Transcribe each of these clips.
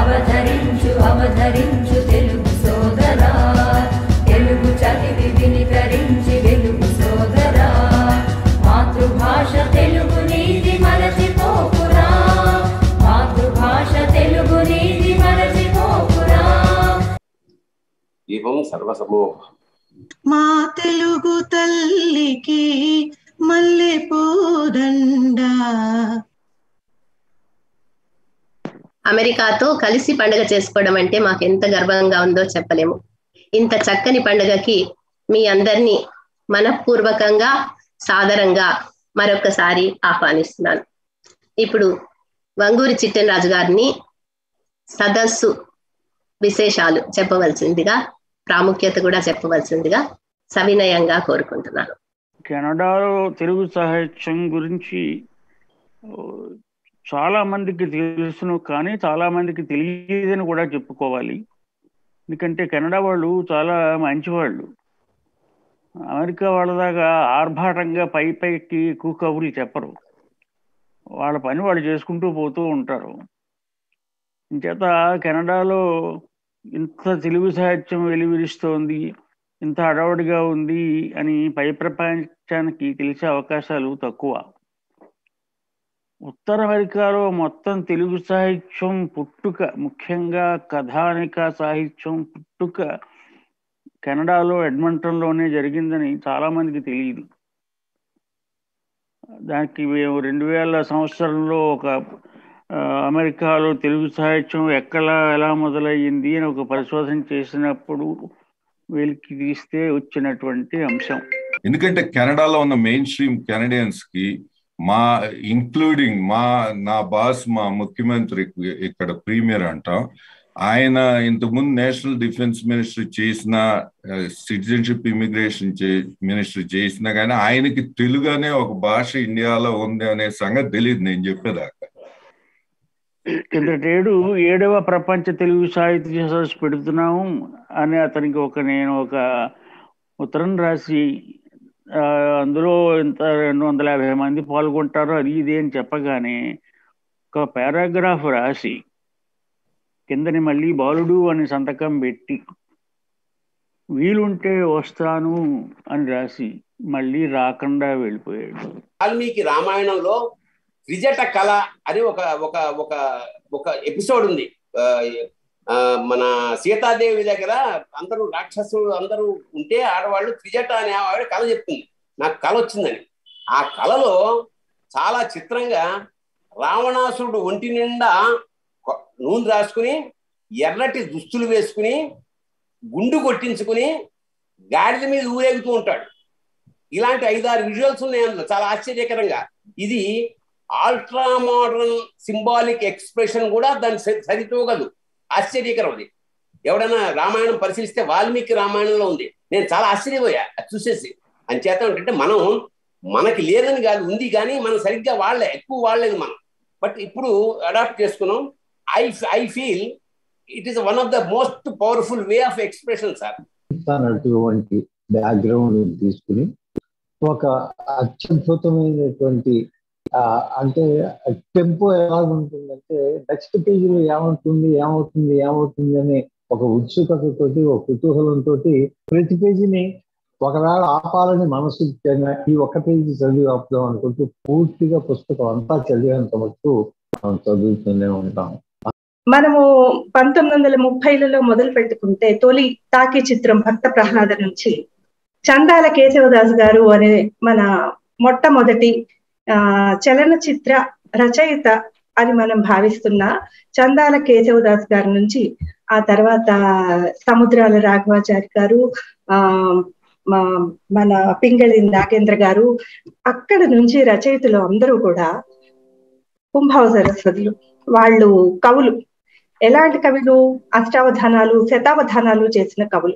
అవధరించు అవధరించు తెలుగు సోదరా తెలుగు చదివి వినితరించి వెలుగు సోదరా మాతృభాష తెలుగు నీతి మరచిపోకురా మాతృభాష తెలుగు నీతి మరచిపోకురా దీపం సర్వసమూహ మా తెలుగు తల్లికి మల్లె పూదండ అమెరికాతో కలిసి పండుగ చేసుకోవడం అంటే మాకు ఎంత గర్వంగా ఉందో చెప్పలేము ఇంత చక్కని పండుగకి మీ అందరినీ మనఃపూర్వకంగా సాదరంగా మరొకసారి ఆహ్వానిస్తున్నాను ఇప్పుడు వంగూరి చిట్టెనరాజు గారిని సదస్సు విశేషాలు చెప్పవలసిందిగా ప్రాముఖ్యత కూడా చెప్పవలసిందిగా సవినయంగా కోరుకుంటున్నాను కెనడాలో తెలుగు సాహిత్యం గురించి ఓ, చాలా మందికి తెలుసును కానీ చాలా మందికి తెలియదని కూడా చెప్పుకోవాలి ఎందుకంటే కెనడా వాళ్ళు చాలా మంచివాళ్ళు అమెరికా వాళ్ళ దాకా ఆర్భాటంగా పై పైకి ఎక్కువ కబుర్లు చెప్పరు వాళ్ళ పని వాళ్ళు చేసుకుంటూ పోతూ ఉంటారు ఇంచేత కెనడాలో ఇంత తెలుగు సాహిత్యం వెలువరిస్తోంది ఇంత హడావుడిగా ఉంది అని పై ప్రపంచానికి తెలిసే అవకాశాలు తక్కువ ఉత్తర అమెరికాలో మొత్తం తెలుగు సాహిత్యం పుట్టుక ముఖ్యంగా కథానిక సాహిత్యం పుట్టుక కెనడాలో ఎడ్మంటన్లోనే జరిగిందని చాలా మందికి తెలియదు దానికి మేము రెండు వేల సంవత్సరంలో ఒక ఆ, అమెరికాలో తెలుగు సాహిత్యం ఎక్కడ ఎలా మొదలయ్యింది అని ఒక పరిశోధన చేసినప్పుడు వెలికి తీస్తే వచ్చినటువంటి అంశం ఎందుకంటే కెనడాలో ఉన్న మెయిన్ స్ట్రీమ్ కెనడియన్స్ కి మా ఇంక్లూడింగ్ మా నా బాస్ మా ముఖ్యమంత్రి ఇక్కడ ప్రీమియర్ అంటాం ఆయన ఇంతకుముందు నేషనల్ డిఫెన్స్ మినిస్టర్ చేసిన సిటిజన్షిప్ ఇమిగ్రేషన్ మినిస్టర్ చేసినా కానీ ఆయనకి తెలుగు అనే ఒక భాష ఇండియాలో ఉంది అనే సంగతి తెలియదు నేను చెప్పేదాకా కిందటేడు ఏడవ ప్రపంచ తెలుగు సాహిత్య సదస్సు పెడుతున్నాము అని అతనికి ఒక నేను ఒక ఉత్తరం రాసి ఆ, అందులో ఇంత రెండు వందల యాభై మంది పాల్గొంటారు అది ఇది అని చెప్పగానే ఒక పారాగ్రాఫ్ రాసి కిందని మళ్ళీ బాలుడు అని సంతకం పెట్టి వీలుంటే వస్తాను అని రాసి మళ్ళీ రాకుండా వెళ్ళిపోయాడు వాల్మీకి రామాయణంలో త్రిజట కళ అని ఒక ఒక ఒక ఒక ఎపిసోడ్ ఉంది ఆ, ఆ, మన సీతాదేవి దగ్గర అందరూ రాక్షసులు అందరూ ఉంటే ఆడవాళ్ళు త్రిజట అనే ఆవిడ కళ చెప్తుంది నాకు కళ వచ్చిందని ఆ కళలో చాలా చిత్రంగా రావణాసురుడు ఒంటి నిండా కొ- నూనె రాసుకుని ఎర్రటి దుస్తులు వేసుకుని గుండు కొట్టించుకుని గాడిద మీద ఊరేగుతూ ఉంటాడు ఇలాంటి ఐదారు విజువల్స్ ఉన్నాయి అందులో చాలా ఆశ్చర్యకరంగా ఇది ఆల్ట్రా మోడర్న్ సింబాలిక్ ఎక్స్ప్రెషన్ కూడా దాన్ని సరి- సరితూగదు ఆశ్చర్యకరం అది ఎవడైనా రామాయణం పరిశీలిస్తే వాల్మీకి రామాయణంలో ఉంది నేను చాలా ఆశ్చర్యపోయా అది చూసేసి అంచేత ఏంటంటే మనం మనకి లేదని కాదు ఉంది కానీ మనం సరిగ్గా వాడలే ఎక్కువ వాడలేదు మనం బట్ ఇప్పుడు అడాప్ట్ చేసుకున్నాం I I feel it is one of the most powerful way of expression sir అన్నటువంటి బ్యాక్గ్రౌండ్ తీసుకుని ఒక అత్యద్భుతమైనటువంటి ఆ, అంటే టెంపో ఎలా ఉంటుందంటే నెక్స్ట్ పేజీలో ఏమవుతుంది ఏమవుతుంది ఏమవుతుంది అనే ఒక ఉత్సుకతతోటి ఒక కుతూహలంతో ప్రతి పేజీని ఒకవేళ ఆపాలని మనసు ఇచ్చిన ఈ ఒక్క పేజీ చదివి ఆపుదాం అనుకుంటూ పూర్తిగా పుస్తకం అంతా చదివేంత మటుకు మనం చదువుతూనే ఉంటాం మనము పంతొమ్మిది వందల ముప్పైలలో మొదలు పెట్టుకుంటే తొలి తాకి చిత్రం భక్త ప్రహ్లాద నుంచి చందాల కేశవదాస్ గారు అనే మన మొట్టమొదటి ఆ చలనచిత్ర రచయిత అని మనం భావిస్తున్న చందాల కేశవదాస్ గారి నుంచి ఆ తర్వాత సముద్రాల రాఘవాచారి గారు ఆ మా- మన పింగళి నాగేంద్ర గారు అక్కడ నుంచి రచయితలు అందరూ కూడా కుంభావ సరస్వతులు వాళ్ళు కవులు ఎలాంటి కవులు అష్టావధానాలు శతావధానాలు చేసిన కవులు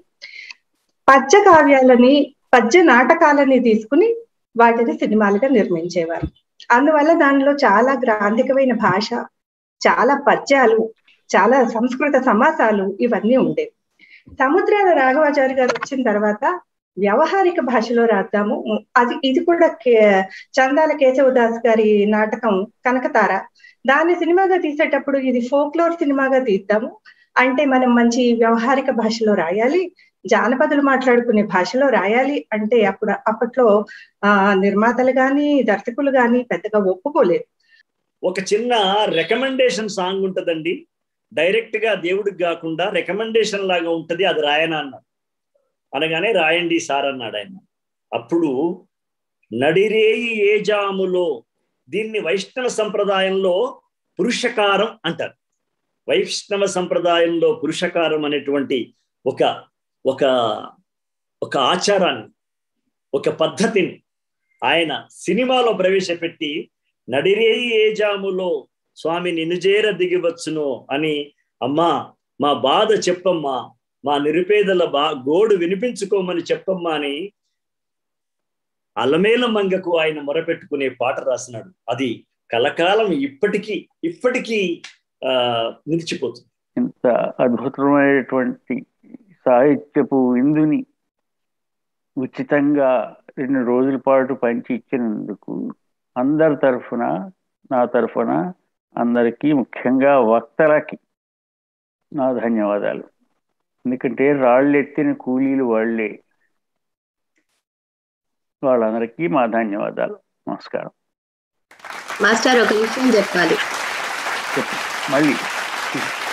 పద్య కావ్యాలని పద్య నాటకాలని తీసుకుని వాటిని సినిమాలుగా నిర్మించేవారు అందువల్ల దానిలో చాలా గ్రాంధికమైన భాష చాలా పద్యాలు చాలా సంస్కృత సమాసాలు ఇవన్నీ ఉండేవి సముద్రాల రాఘవాచారి గారు వచ్చిన తర్వాత వ్యవహారిక భాషలో రాద్దాము అది ఇది కూడా కే- చందాల కేశవదాస్ గారి నాటకం కనకతార దాన్ని సినిమాగా తీసేటప్పుడు ఇది ఫోక్లోర్ సినిమాగా తీద్దాము అంటే మనం మంచి వ్యవహారిక భాషలో రాయాలి జానపదులు మాట్లాడుకునే భాషలో రాయాలి అంటే అప్పుడు అప్పట్లో ఆ నిర్మాతలు గాని దర్శకులు గాని పెద్దగా ఒప్పుకోలేదు ఒక చిన్న రికమెండేషన్ సాంగ్ ఉంటదండి డైరెక్ట్ గా దేవుడికి కాకుండా రికమెండేషన్ లాగా ఉంటది అది రాయన అన్నాడు అనగానే రాయండి సార్ అన్నాడు ఆయన అప్పుడు నడిరేయి ఏ జాములో దీన్ని వైష్ణవ సంప్రదాయంలో పురుషకారం అంటారు వైష్ణవ సంప్రదాయంలో పురుషకారం అనేటువంటి ఒక ఒక ఒక ఆచారాన్ని ఒక పద్ధతిని ఆయన సినిమాలో ప్రవేశపెట్టి నడిరేయి ఏ జాములో స్వామి నిన్నుజేర దిగివచ్చును అని అమ్మా మా బాధ చెప్పమ్మా మా నిరుపేదల బా గోడు వినిపించుకోమని చెప్పమ్మా అని అలమేల మంగకు ఆయన మొరపెట్టుకునే పాట రాసినాడు అది కలకాలం ఇప్పటికీ ఇప్పటికీ ఆ నిలిచిపోతుంది ఇంత అద్భుతమైనటువంటి సాహిత్యపు విందుని ఉచితంగా రెండు రోజుల పాటు పంచి ఇచ్చినందుకు అందరి తరఫున నా తరఫున అందరికీ ముఖ్యంగా వక్తలకి నా ధన్యవాదాలు ఎందుకంటే రాళ్ళు ఎత్తిన కూలీలు వాళ్ళే వాళ్ళందరికీ మా ధన్యవాదాలు నమస్కారం మాస్టర్ ఒక విషయం చెప్పాలి చెప్పు మళ్ళీ